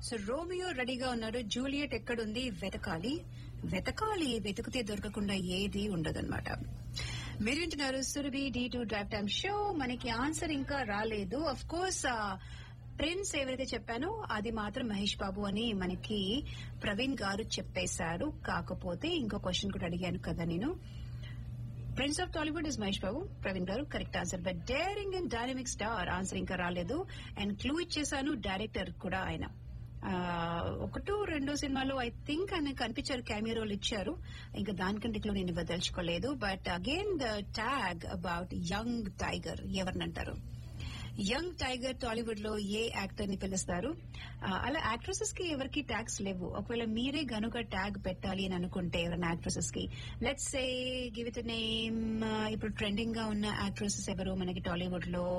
So Romeo రెడీగా ఉన్నాడు Juliet ఎక్కడుంది వెతకాలి వెతకాలి వెతికితే దొరకకుండా ఏది ఉండదన్నమాట మీరు వింటున్నారు Surabhi D to drive time show మనకి ఆన్సర్ ఇంకా రాలేదు అఫ్ కోర్స్ ప్రిన్స్ ఎవరైతే చెప్పానో అది మాత్రం మహేష్ బాబు అని మనకి ప్రవీణ్ గారు చెప్పేశారు కాకపోతే ఇంకో క్వశ్చన్ కూడా అడిగాను కదా నేను prince of Tollywood is Mahesh Babu Praveen garu correct answer but daring and dynamic star answer ఇంకా రాలేదు అండ్ క్లూ ఇచ్చేసాను డైరెక్టర్ కూడా ఆయన ఆ, ఒకటో రెండో సినిమాలో ఐ థింక్ ఆయన కనిపించారు కెమెరా రోల్ ఇచ్చారు ఇంకా దానికంటే క్లూ నేను ఇవ్వదలుచుకోలేదు but again the tag about young tiger ఎవరినంటారు యంగ్ టైగర్ టాలీవుడ్ లో ఏ యాక్టర్ ని పిలుస్తారు ఆ, అలా యాక్ట్రెసెస్ కి ఎవరికి ట్యాగ్స్ లేవు ఒకవేళ మీరే గనుక ట్యాగ్ పెట్టాలి అని అనుకుంటే ఎవరైనా యాక్ట్రెసెస్ కి let's say give it name ఇప్పుడు ట్రెండింగ్ గా ఉన్న యాక్ట్రెసెస్ ఎవరు మనకి టాలీవుడ్ లో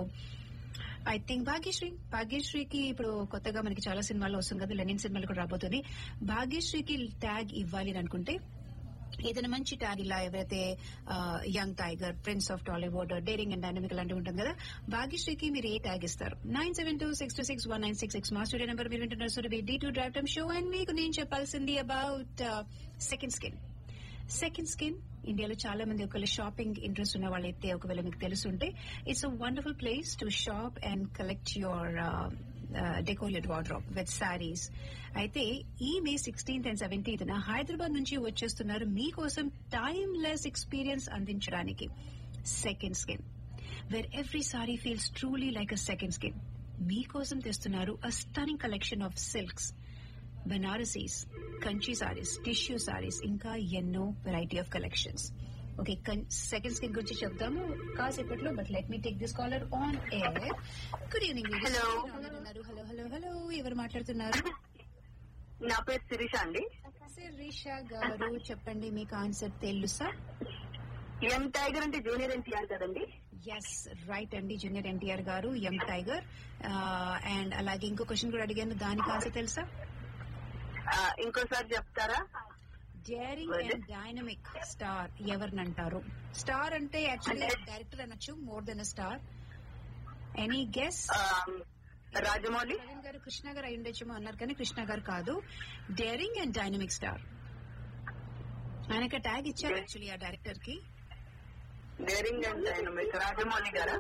ఐ థింక్ భాగ్యశ్రీ భాగ్యశ్రీకి ఇప్పుడు కొత్తగా మనకి చాలా సినిమాలు వస్తుంది కదా లెనిన్ సినిమాలు కూడా రాబోతుంది భాగ్యశ్రీకి ట్యాగ్ ఇవ్వాలి అని అనుకుంటే ఏదైనా మంచి ట్యాగ్ ఇలా ఎవరైతే young tiger prince of Tollywood daring and dynamic లాంటివి ఉంటుంది కదా భాగ్యశ్రీకి మీరు ఏ ట్యాగ్ ఇస్తారు nine seven two six two six one nine six six మా స్టూడియో నెంబర్ మీరు వింటున్నారు so D two drive time show and మీకు నేను చెప్పాల్సింది about second skin second skin ఇండియాలో చాలా మంది ఒకవేళ షాపింగ్ ఇంట్రెస్ట్ ఉన్న వాళ్ళైతే ఒకవేళ మీకు తెలుసుంటే it's a wonderful place to shop and collect your decorate wardrobe with saris అయితే ఈ May sixteenth and seventeenth Hyderabad నుంచి వచ్చేస్తున్నారు మీకోసం టైమ్ లెస్ ఎక్స్పీరియన్స్ అందించడానికి second skin where every sari feels truly like a second skin మీకోసం తెస్తున్నారు a stunning collection of silks Banarasis Kanchi saris tissue saris ఇంకా ఎన్నో variety of collections okay second skin గురించి చెప్తాము కాసేపట్లో but let me take this caller on air good evening Hello. Hello hello hello ఎవరు మాట్లాడుతున్నారు నా పేరు శిరీష అండి శిరీష గారు చెప్పండి మీకు ఆన్సర్ తెలుసా యంగ్ టైగర్ అంటే జూనియర్ ఎన్టీఆర్ కదండి ఎస్ రైట్ అండి junior NTR garu young tiger and అలాగే ఇంకో క్వశ్చన్ కూడా అడిగాను దానికి ఆన్సర్ తెలుసా ఆ, ఇంకోసారి చెప్తారా daring What? And dynamic star ఎవరినంటారు స్టార్ అంటే యాక్చువల్లీ అంటే- డైరెక్టర్ అనొచ్చు more then star any guess ఆ, రాజమౌళి ప్రవీణ్ గారు కృష్ణ గారు అయి ఉండొచ్చేమో అన్నారు కానీ కృష్ణ గారు కాదు డేరింగ్ అండ్ డైనమిక్ స్టార్ ఆయనకి ట్యాగ్ ఇచ్చారు యాక్చువల్లీ ఆ డైరెక్టర్ కి డేరింగ్ అండ్ డైనమిక్ రాజమౌళి గారా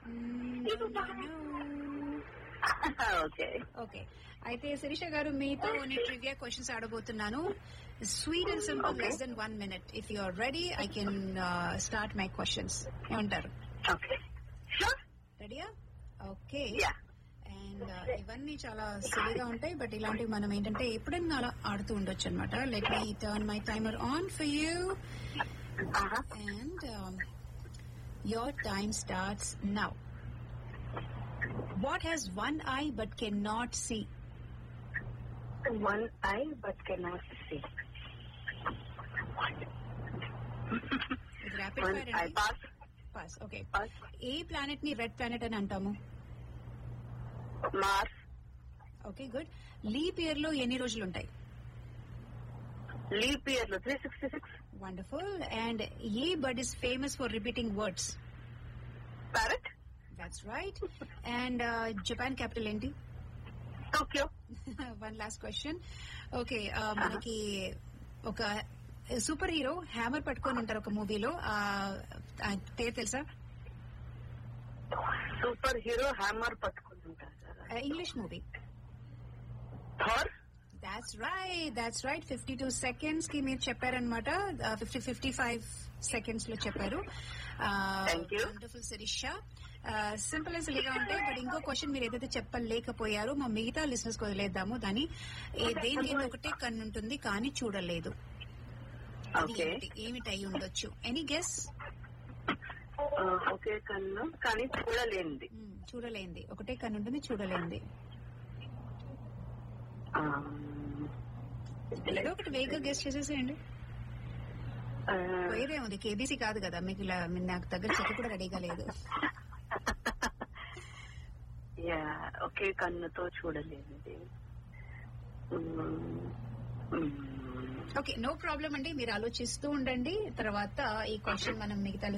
ఓకే ఓకే అయితే శిరీష గారు మీతో ట్రివియా క్వశ్చన్స్ ఆడబోతున్నాను sweet and simple Okay. Less than one minute if you are ready I can start my questions ఏమంటారు okay sure రెడీయా ఓకే యా అండ్ ఇవన్నీ చాలా సిలిగా ఉంటాయి బట్ ఇలాంటివి మనం ఏంటంటే ఎప్పుడైనా అలా ఆడుతూ ఉండొచ్చు అనమాట let me turn my timer on for you and your time starts now what has one eye but can not see one eye but cannot see ఇది ర్యాపిడ్ వన్ ఫైర్ ఐ అండి pass pass okay pass a planet ని red planet అని అంటాము Mars okay good leap year లో ఎన్ని రోజులు ఉంటాయి leap year లో three sixty six wonderful and a bird is famous for repeating words parrot that's right and Japan capital ఏంటి Tokyo one last question okay మనకి ఒక సూపర్ హీరో హ్యామర్ పట్టుకొని ఉంటారు ఒక మూవీలో పేరు తెలుసా సూపర్ హీరో హ్యామర్ పట్టుకుంటుంటారు కదా English movie Thor that's right that's right fifty two seconds కి మీరు చెప్పారనమాట ఫిఫ్టీ ఫిఫ్టీ ఫైవ్ సెకండ్స్ లో చెప్పారు Thank you. Wonderful Sirisha simple and సిలిగా ఉంటాయి బట్ ఇంకో క్వశ్చన్ మీరు ఏదైతే చెప్పలేకపోయారో మా మిగతా లిసనర్స్ వదిలేద్దాము దాని ఏ- దేనికి ఒకటే కన్ను ఉంటుంది కానీ చూడలేదు అది ఓకే ఏమిటి? ఏమిటి అయి ఉండొచ్చు ఎనీ గెస్ ఒకే కన్ను కానీ చూడలేనిది చూడలేంది ఒకటే కన్ను ఉంటుంది చూడలేంది ఆ, ఏదో ఒకటి వేగంగా గెస్ట్ చేసేసేయండి ఆ, వేరే ఉంది కేబీసీ కాదు కదా మీకు ఇలా మీరు నాకు దగ్గర చెప్పు కూడా రెడీగా లేదు యా, ఒకే కన్నుతో చూడలేనిది మ్మ్. మ్మ్. ఓకే నో ప్రాబ్లం అండి మీరు ఆలోచిస్తూ ఉండండి తర్వాత ఈ క్వశ్చన్ మనం మిగతా